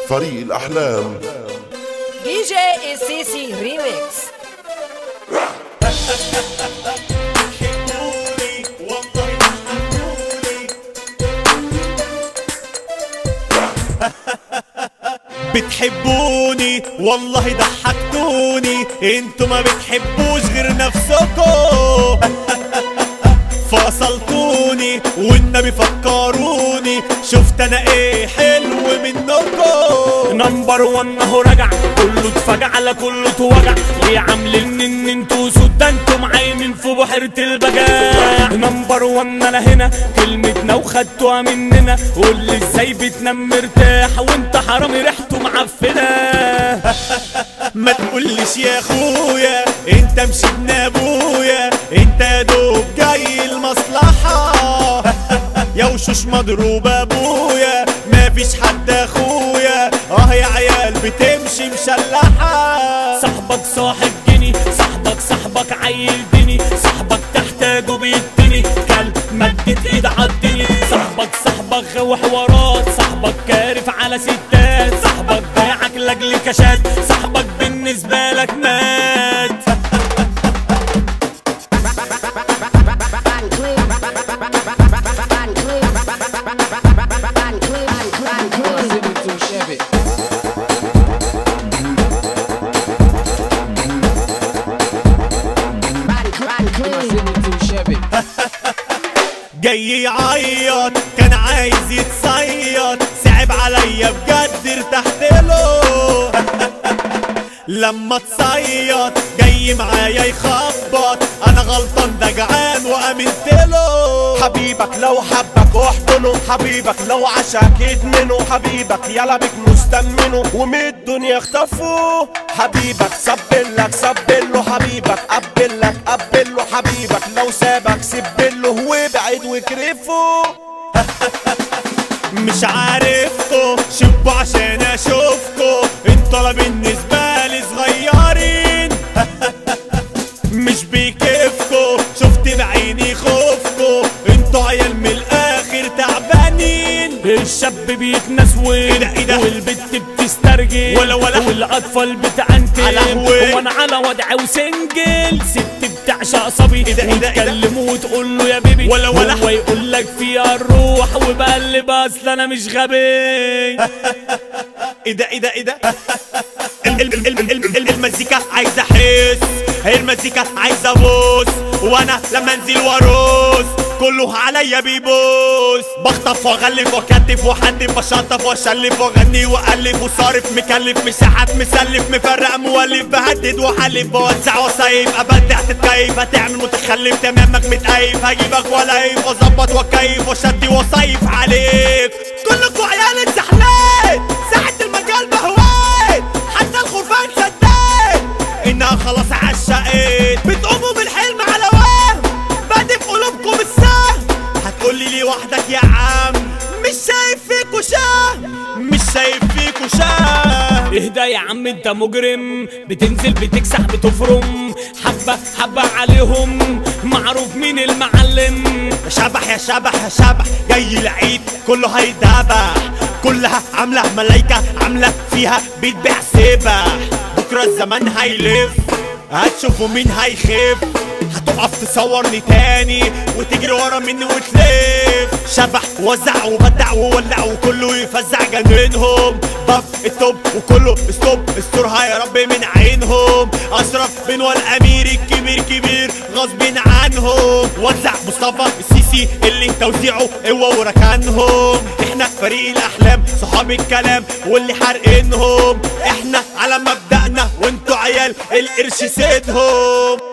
فريق الأحلام دي جي السيسي ريميكس بتحبوني والله ضحكتوني انتوا ما بتحبوش غير نفسكم فصلتوني والنبي فكروني شفت انا ايه حلو منكم نمبر وان اهو رجع كله اتفجع على كله اتوجع ليه عاملين ان انتوا سود ده انتم عايمين في بحيرة البجاع نمبر وان انا هنا كلمتنا وخدتوها مننا قول لي ازاي بتنام مرتاح وانت حرامي ريحته معفنه ما تقولش يا اخويا انت مش ابن ابويا انت يا دوب جاي المصلحة يا وشوش مضروب ابويا ما فيش حد اخويا اه يا عيال بتمشي مشلحة صاحبك صاحب جني صاحبك صاحبك عيل دني صاحبك تحتاجه بيدني كلب مدت ايد عالدني صاحبك صاحبك غوي حوارات صاحبك كارف على ستات صاحبك باعك لاجل كشات صاحبك بالنسبة لك مات جاي يعيط كان عايز يتصيد صعب عليا بجد ارتحت له لما تصيد جاي معايا يخبط انا غلطان ده جعان وامنت له حبيبك لو حبك احضنه حبيبك لو عشاك ادمنه حبيبك يلا بك مستمنه ومن الدنيا اختفوا حبيبك سبلك سبله حبيبك قبلك قبله حبيبك لو سابك سبله وابعد واكرفه مش عارفكو شبوا عشان اشوفكو انتوا بالنسبة لي صغيرين مش بيكفكو شفت بعيني خوفكو انتوا عيال من الاخر تعبانين الشاب بيتنسون إيه ده إيه ده؟ والبت بتسترجل ولا ولا. والاطفال بتعنتم على هوي. وانا على وضع وسنجل ست بتعشق صبي إيه ده إيه ده إيه ده؟ وتكلم وتقول له يا بيبي ولا ولا. هو يقول لك فيها الروح وبقلب اصل انا مش غبي ايه ده ايه ده ايه ده ال- ال- ال- ال- ال- ال- المزيكا عايزه احس هي المزيكا عايزه ابوس وانا لما انزل وارقص كله عليا بيبوس بخطف واغلف واكتف واحدف واشطف واشلف واغني والف وصارف مكلف مساحات مسلف مفرق مولف بهدد وحلف بوزع وصيف ابدع تتكيف هتعمل متخلف تمامك متقيف هجيبك ولا هيف واظبط واكيف واشدي وصيف عليك كلكوا عيال اتزحلقت ساعة المجال بهوات حتى الخرفان صدقت انها خلاص عشقت بتقوموا بالحلم على وهم بادئ في قلوبكم السهم هتقولي ليه وحدك يا عم مش شايف فيكوا شهم مش شايف فيكوا شهم اهدى يا عم انت مجرم بتنزل بتكسح بتفرم حبة حبة عليهم معروف مين المعلم يا شبح يا شبح يا شبح جاي العيد كله هيدبح كلها عاملة ملايكة عاملة فيها بتبيع سبح بكرة الزمان هيلف هتشوفوا مين هيخف هتقف تصورني تاني وتجري ورا مني وتلف شبح وزع وبدع وولع وكله يفزع جنينهم بف التوب وكله ستوب استرها يا رب من عينهم اشرف بن والامير الكبير كبير غصب عنهم وزع مصطفى السيسي اللي توزيعه قوه وركانهم احنا فريق الاحلام صحاب الكلام واللي حارقينهم احنا على مبدأنا وانتوا عيال القرش سيدهم